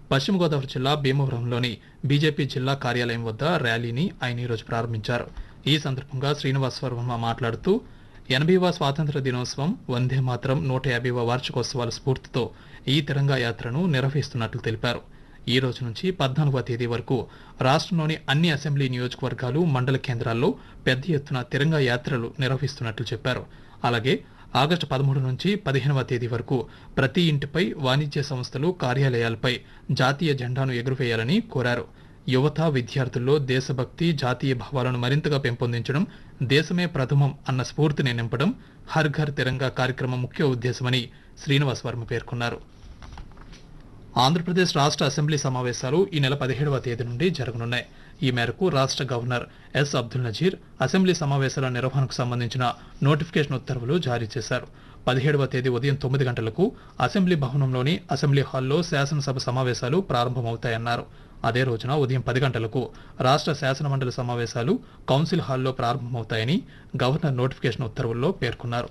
పశ్చిమ గోదావరి జిల్లా భీమవరంలోని బీజేపీ జిల్లా కార్యాలయం వద్ద ర్యాలీని ఆయన ఈరోజు ప్రారంభించారు ఈ సందర్భంగా శ్రీనివాస్ వర్మ మాట్లాడుతూ ఎనభైవ స్వాతంత్ర దినోత్సవం వందే మాత్రం నూట యాభైవ వార్షికోత్సవాల స్ఫూర్తితో ఈ తిరంగా యాత్రను నిర్వహిస్తున్నట్లు తెలిపారు ఈ రోజు నుంచి పద్నాలుగవ తేదీ వరకు రాష్ట్రంలోని అన్ని అసెంబ్లీ నియోజకవర్గాలు మండల కేంద్రాల్లో పెద్ద ఎత్తున తిరంగా యాత్రలు నిర్వహిస్తున్నట్లు చెప్పారు అలాగే ఆగస్టు పదమూడు నుంచి పదిహేనవ తేదీ వరకు ప్రతి ఇంటిపై వాణిజ్య సంస్థలు కార్యాలయాలపై జాతీయ జెండాను ఎగురవేయాలని కోరారు యువత విద్యార్థుల్లో దేశభక్తి జాతీయ భావాలను మరింతగా పెంపొందించడం దేశమే ప్రథమం అన్న స్ఫూర్తిని నింపడం హర్ ఘర్ తిరంగా కార్యక్రమం ముఖ్య ఉద్దేశమని శ్రీనివాస్ వర్మ పేర్కొన్నారు ఆంధ్రప్రదేశ్ రాష్ట్ర అసెంబ్లీ సమావేశాలు ఈ నెల పదిహేడవ తేదీ నుండి జరగనున్నాయి ఈ మేరకు రాష్ట్ర governor S Abdul Nazeer assembly సమావేశాల నిర్వహణకు సంబంధించిన నోటిఫికేషన్ ఉత్తర్వులు జారీ చేశారు పదిహేడవ తేదీ ఉదయం తొమ్మిది గంటలకు అసెంబ్లీ భవనంలోని అసెంబ్లీ హాల్లో శాసనసభ సమావేశాలు ప్రారంభమవుతాయన్నారు అదే రోజున ఉదయం పది గంటలకు రాష్ట్ర శాసనమండలి సమావేశాలు కౌన్సిల్ హాల్లో ప్రారంభమవుతాయని గవర్నర్ నోటిఫికేషన్ ఉత్తర్వుల్లో పేర్కొన్నారు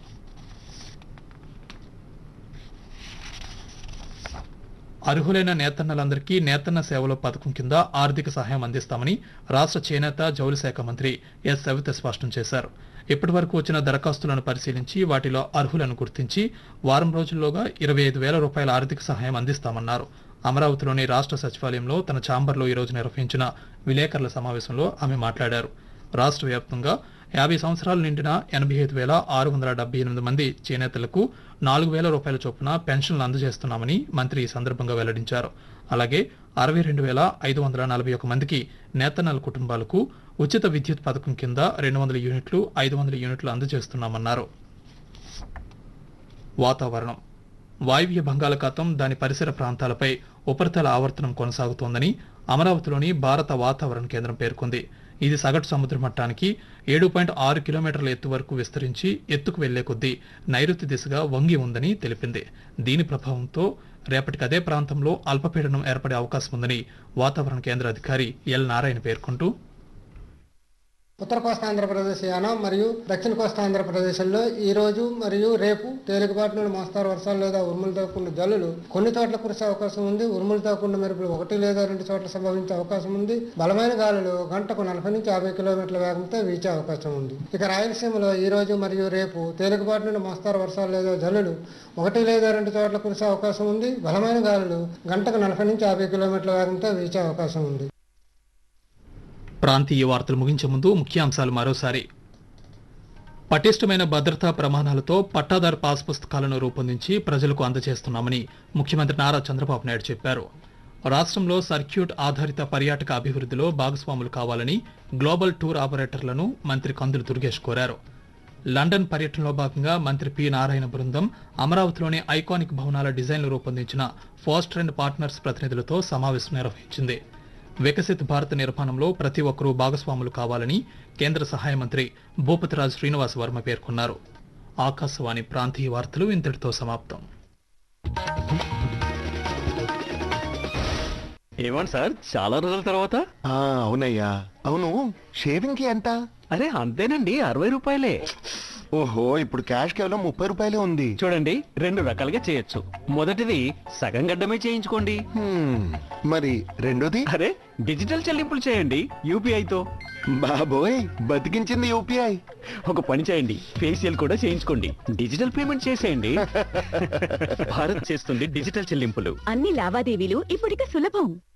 అర్హులైన నేతన్నలందరికీ నేతన్న సేవల పథకం కింద ఆర్థిక సహాయం అందిస్తామని రాష్ట్ర చేనేత జౌలి శాఖ మంత్రి ఎస్ సవిత స్పష్టం చేశారు ఇప్పటి వరకు వచ్చిన దరఖాస్తులను పరిశీలించి వాటిలో అర్హులను గుర్తించి వారం రోజుల్లోగా ఇరవై ఐదు వేల రూపాయల ఆర్థిక సహాయం అందిస్తామన్నారు అమరావతిలోని రాష్ట్ర సచివాలయంలో తన ఛాంబర్లో ఈరోజు నిర్వహించిన విలేకరుల సమావేశంలో ఆమె మాట్లాడారు రాష్ట్ర వ్యాప్తంగా యాభై సంవత్సరాలు నిండిన ఎనభై ఐదు వేల ఆరు వందల డెబ్బై ఎనిమిది మంది చేనేతలకు నాలుగు వేల రూపాయల చొప్పున పెన్షన్లు అందజేస్తున్నామని మంత్రి ఈ సందర్భంగా వెల్లడించారు అలాగే అరవై రెండు వేల ఐదు వందల నలభై ఒక మందికి నేతన్నల కుటుంబాలకు ఉచిత విద్యుత్ పథకం కింద రెండు వందల యూనిట్లు ఐదు వందల యూనిట్లు అందజేస్తున్నామన్నారు వాతావరణం వాయువ్య బంగాళాఖాతం దాని పరిసర ప్రాంతాలపై ఉపరితల ఆవర్తనం కొనసాగుతోందని అమరావతిలోని భారత వాతావరణ కేంద్రం పేర్కొంది ఇది సగటు సముద్ర మట్టానికి ఏడు పాయింట్ ఆరు కిలోమీటర్ల ఎత్తు వరకు విస్తరించి ఎత్తుకు వెళ్లే కొద్దీ నైరుతి దిశగా వంగి ఉందని తెలిపింది దీని ప్రభావంతో రేపటికి అదే ప్రాంతంలో అల్పపీడనం ఏర్పడే అవకాశం ఉందని వాతావరణ కేంద్ర అధికారి ఎల్ నారాయణ పేర్కొంటూ ఉత్తర కోస్తా ఆంధ్రప్రదేశ్ యానం మరియు దక్షిణ కోస్తా ఆంధ్రప్రదేశ్లో ఈ రోజు మరియు రేపు తేలికపాటి నుండి మోస్తారు వర్షాలు లేదా ఉరుములతో కూడిన జల్లులు కొన్ని చోట్ల కురిసే అవకాశం ఉంది ఉరుములతో కూడిన మెరుపులు ఒకటి లేదా రెండు చోట్ల సంభవించే అవకాశం ఉంది బలమైన గాలులు గంటకు నలభై నుంచి యాభై కిలోమీటర్ల వేగంతో వీచే అవకాశం ఉంది ఇక రాయలసీమలో ఈ రోజు మరియు రేపు తేలికపాటి నుండి మోస్తారు వర్షాలు లేదా జల్లులు ఒకటి లేదా రెండు చోట్ల కురిసే అవకాశం ఉంది బలమైన గాలులు గంటకు నలభై నుంచి యాభై కిలోమీటర్ల వేగంతో వీచే అవకాశం ఉంది ప్రాంతీయ వార్తలు ముగించే ముందు ముఖ్యాంశాలు మరోసారి పటిష్టమైన భద్రతా ప్రమాణాలతో పట్టాదారు పాస్ పుస్తకాలను రూపొందించి ప్రజలకు అందజేస్తున్నామని ముఖ్యమంత్రి నారా చంద్రబాబు నాయుడు చెప్పారు రాష్ట్రంలో సర్క్యూట్ ఆధారిత పర్యాటక అభివృద్ధిలో భాగస్వాములు కావాలని గ్లోబల్ టూర్ ఆపరేటర్లను మంత్రి కందులు దుర్గేష్ కోరారు లండన్ పర్యటనలో భాగంగా మంత్రి పి నారాయణ బృందం అమరావతిలోని ఐకానిక్ భవనాల డిజైన్లు రూపొందించిన ఫాస్టర్ అండ్ పార్ట్నర్స్ ప్రతినిధులతో సమావేశం నిర్వహించింది వికసిత్ భారత్ నిర్మాణంలో ప్రతి ఒక్కరూ భాగస్వాములు కావాలని కేంద్ర సహాయ మంత్రి భూపతిరాజు శ్రీనివాస్ వర్మ పేర్కొన్నారు ఆకాశవాణి ప్రాంతీయ వార్తలు ఇంతటితో సమాప్తం ఏమండి సార్ చాలా రోజుల తర్వాత ఆ అవునయ్యా అవును షేవింగ్ కి ఎంత అరే అంతేనండి అరవై రూపాయలే ఓహో ఇప్పుడు క్యాష్ కేవలం ముప్పై రూపాయలే ఉంది చూడండి రెండు రకాలుగా చేయొచ్చు మొదటిది సగం గడ్డమే చేయించుకోండి హ్మ్, మరి రెండోది అరే డిజిటల్ చెల్లింపులు చేయండి యూపీఐతో బాబోయ్ బతికించింది యూపీఐ ఒక పని చేయండి ఫేషియల్ కూడా చేయించుకోండి డిజిటల్ పేమెంట్ చేసేయండి భారత్ చేస్తుంది డిజిటల్ చెల్లింపులు అన్ని లావాదేవీలు ఇప్పుడిక సులభం